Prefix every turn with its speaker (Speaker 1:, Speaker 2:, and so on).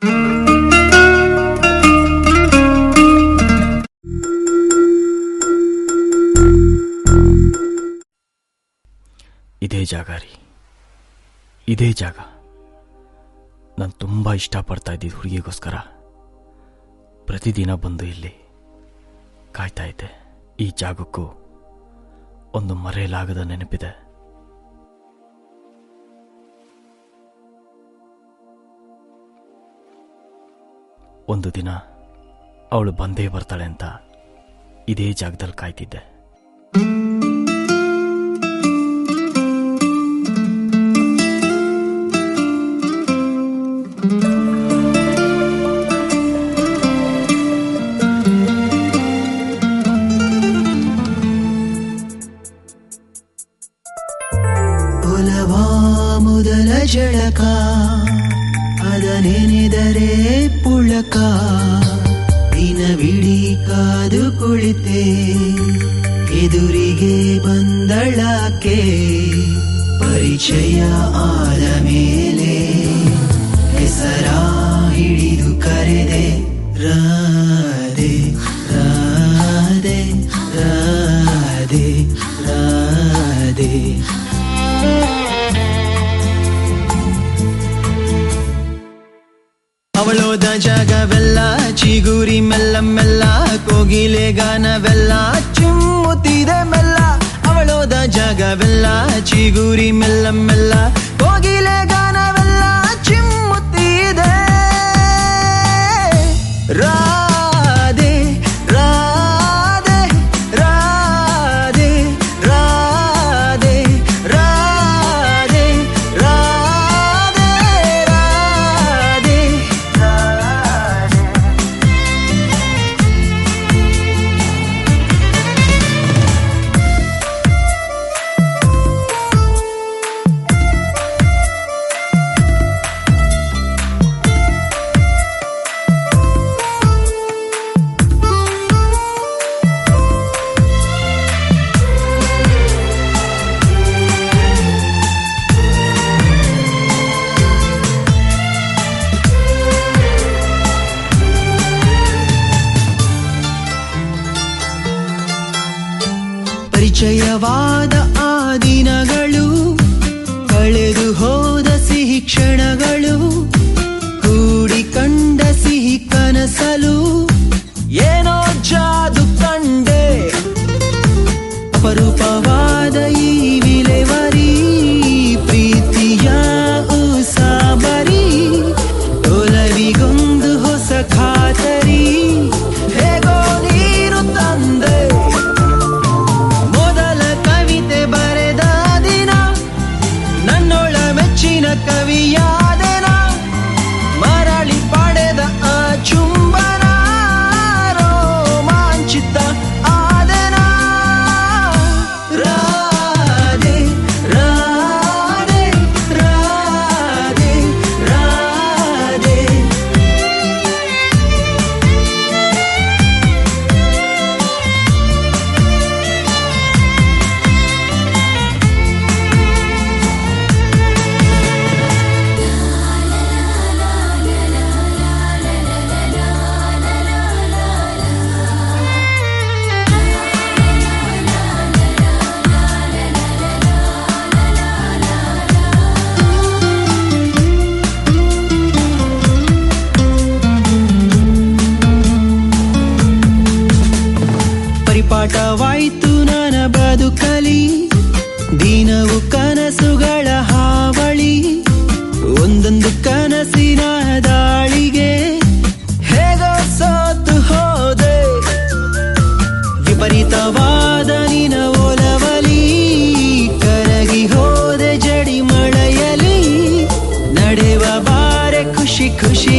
Speaker 1: ಇದೇ ಜಾಗ ರೀ ಇದೇ ಜಾಗ ನಾನು ತುಂಬ ಇಷ್ಟಪಡ್ತಾ ಇದ್ದಿದ್ದು ಹುಡುಗಿಗೋಸ್ಕರ ಪ್ರತಿದಿನ ಬಂದು ಇಲ್ಲಿ ಕಾಯ್ತಾ ಇದ್ದೆ ಈ ಜಾಗಕ್ಕೂ ಒಂದು ಮರೆಯಲಾಗದ ನೆನಪಿದೆ ಒಂದು ದಿನ ಅವಳು ಬಂದೇ ಬರ್ತಾಳೆ ಅಂತ ಇದೇ ಜಾಗದಲ್ಲಿ ಕಾಯ್ತಿದ್ದೆ
Speaker 2: ಒಲವ ಮೊದಲ ಜಳಕ ಅದ ನೆನೆದರೆ ಪುಳಕ ದಿನವಿಡೀ ಕಾದು ಕುಳಿತೆ ಎದುರಿಗೆ ಬಂದಳಕ್ಕೆ ಪರಿಚಯ ಆದ ಮೇಲೆ ಹೆಸರ ಹಿಡಿದು ಕರೆದೆ ರಾಧೆ ರಾಧೆ ರಾಧೆ ರಾಧೆ ಅವಳೋದ ಜಾಗವೆಲ್ಲ ಚಿಗುರಿ ಮೆಲ್ಲ ಮೆಲ್ಲ ಕೋಗಿಲೆ ಗಾನವೆಲ್ಲ ಚಿಮ್ಮುತ್ತಿದೆ ಮೆಲ್ಲ ಅವಳೋದ ಜಾಗವೆಲ್ಲ ಚಿಗುರಿ ಮೆಲ್ಲ ಮೆಲ್ಲ ಕೋಗಿಲೆ ಗಾನವೆಲ್ಲ ಚಿಮ್ಮುತ್ತಿದೆ ರಾಧೆ ರಾಧೆ ರಾಧೆ ರಾಧೆ ರಾಧೆ ರಾಧೆ ರಾಧೆ ಪರಿಚಯವಾದ ಆ ದಿನಗಳು ಕಳೆದು ಹೋದ ಸಿಹಿ ಕ್ಷಣಗಳು ಕೂಡಿ ಕಂಡ ಸಿಹಿ ಕನಸಲು ಏನೋ ಜಾದು ಕಂಡೆ ಅಪರೂಪವಾದ ಈ ವಿಲೆವರಿ ಪ್ರೀತಿಯ ಉಸಾಬರಿ ಒಲವಿಗೊಂದು ಹೊಸ ಖಾತರಿ ಹೇಗೋ ನೀರು ತಂದೆ ಮೊದಲ ಕವಿತೆ ಬರೆದ ದಿನ ನನ್ನೊಳ ಮೆಚ್ಚಿನ ಕವಿಯಾದೆನ ಮರಳಿ ಪಡೆದ ಆ ಚುಂಬನ ರೋಮಾಂಚಿತ ಆದೆನ ರಾಧೆ ರಾಧೆ ರಾಧೆ ರಾಧೆ ಪರಿಪಾಠವಾಯ್ತು ನನ್ನ ಬದುಕಲಿ ದಿನವು ಕನಸುಗಳ ಹಾವಳಿ ಒಂದೊಂದು ಕನಸಿನ ದಾಳಿಗೆ ಹೇಗೋ ಸೋತು ಹೋದೆ ವಿಪರೀತವಾದ ನಿನ ಒಲವಲಿ ಕರಗಿ ಹೋದೆ ಜಡಿ ಮಳೆಯಲಿ ನಡೆವ ಬಾರೆ ಖುಷಿ ಖುಷಿ